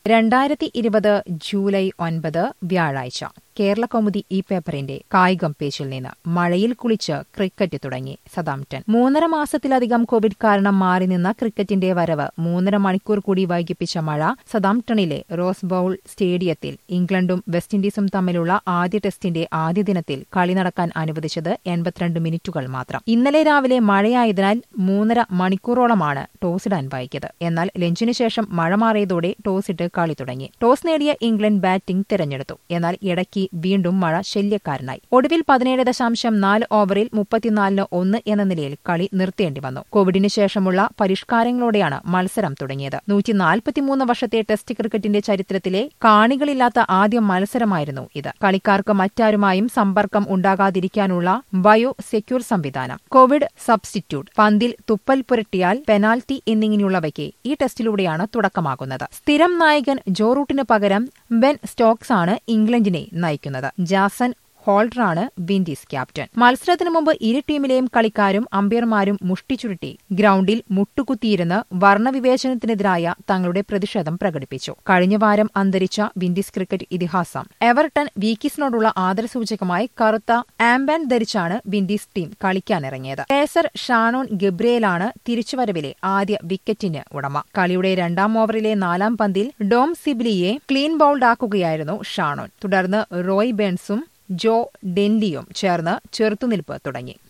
രണ്ടായിരത്തി ഇരുപത് ജൂലൈ ഒൻപത് വ്യാഴാഴ്ച കേരള കൗമുദി ഈ പേപ്പറിന്റെ കായികം പേജിൽ നിന്ന് മഴയിൽ കുളിച്ച് ക്രിക്കറ്റ് തുടങ്ങി സതാംപ്ടൺ മൂന്നര മാസത്തിലധികം കോവിഡ് കാരണം മാറി നിന്ന ക്രിക്കറ്റിന്റെ വരവ് മൂന്നര മണിക്കൂർ കൂടി വൈകിപ്പിച്ച മഴ സതാംപ്ടണിലെ റോസ് ബൌൾ സ്റ്റേഡിയത്തിൽ ഇംഗ്ലണ്ടും വെസ്റ്റ് ഇൻഡീസും തമ്മിലുള്ള ആദ്യ ടെസ്റ്റിന്റെ ആദ്യ ദിനത്തിൽ കളി നടക്കാൻ അനുവദിച്ചത് എൺപത്തിരണ്ട് മിനിറ്റുകൾ മാത്രം ഇന്നലെ രാവിലെ മഴയായതിനാൽ മൂന്നര മണിക്കൂറോളമാണ് ടോസിടാൻ വൈകിയത് എന്നാൽ ലഞ്ചിനു ശേഷം മഴ മാറിയതോടെ ടോസിട്ട് കളി തുടങ്ങി ടോസ് നേടിയ ഇംഗ്ലണ്ട് ബാറ്റിംഗ് തിരഞ്ഞെടുത്തു എന്നാൽ ഇടയ്ക്ക് വീണ്ടും മഴ ശല്യക്കാരനായി ഒടുവിൽ പതിനേഴ് ദശാംശം നാല് ഓവറിൽ മുപ്പത്തിനാലിന് ഒന്ന് എന്ന നിലയിൽ കളി നിർത്തേണ്ടി വന്നു കോവിഡിന് ശേഷമുള്ള പരിഷ്കാരങ്ങളോടെയാണ് മത്സരം തുടങ്ങിയത് നൂറ്റി നാൽപ്പത്തിമൂന്ന് വർഷത്തെ ടെസ്റ്റ് ക്രിക്കറ്റിന്റെ ചരിത്രത്തിലെ കാണികളില്ലാത്ത ആദ്യ മത്സരമായിരുന്നു ഇത് കളിക്കാർക്ക് മറ്റാരുമായും സമ്പർക്കം ഉണ്ടാകാതിരിക്കാനുള്ള ബയോ സെക്യൂർ സംവിധാനം കോവിഡ് സബ്സ്റ്റിറ്റ്യൂട്ട് പന്തിൽ തുപ്പൽ പുരട്ടിയാൽ പെനാൽറ്റി എന്നിങ്ങനെയുള്ളവയ്ക്ക് ഈ ടെസ്റ്റിലൂടെയാണ് തുടക്കമാകുന്നത് സ്ഥിരം നായകൻ ജോറൂട്ടിന് പകരം ബെൻ സ്റ്റോക്സ് ആണ് ഇംഗ്ലണ്ടിനെ നയിക്കുന്നത് ജാസൻ ഹോൾഡറാണ് വിൻഡീസ് ക്യാപ്റ്റൻ മത്സരത്തിനു മുമ്പ് ഇരു ടീമിലെയും കളിക്കാരും അമ്പയർമാരും മുഷ്ടിച്ചുരുട്ടി ഗ്രൌണ്ടിൽ മുട്ടുകുത്തിയിരുന്ന് വർണ്ണവിവേചനത്തിനെതിരായ തങ്ങളുടെ പ്രതിഷേധം പ്രകടിപ്പിച്ചു കഴിഞ്ഞ വാരം അന്തരിച്ച വിൻഡീസ് ക്രിക്കറ്റ് ഇതിഹാസം എവർട്ടൺ വീക്കീസിനോടുള്ള ആദരസൂചകമായി കറുത്ത ആംബാൻ ധരിച്ചാണ് വിൻഡീസ് ടീം കളിക്കാനിറങ്ങിയത് പേസർ ഷാനോൺ ഗബ്രിയേലാണ് തിരിച്ചുവരവിലെ ആദ്യ വിക്കറ്റിന് ഉടമ കളിയുടെ രണ്ടാം ഓവറിലെ നാലാം പന്തിൽ ഡോം സിബ്ലിയെ ക്ലീൻ ബൌൾഡാക്കുകയായിരുന്നു ഷാനോൻ തുടർന്ന് റോയ് ബേൺസും ജോ ഡെൻലിയും ചേർന്ന് ചെറുത്തുനിൽപ്പ് തുടങ്ങി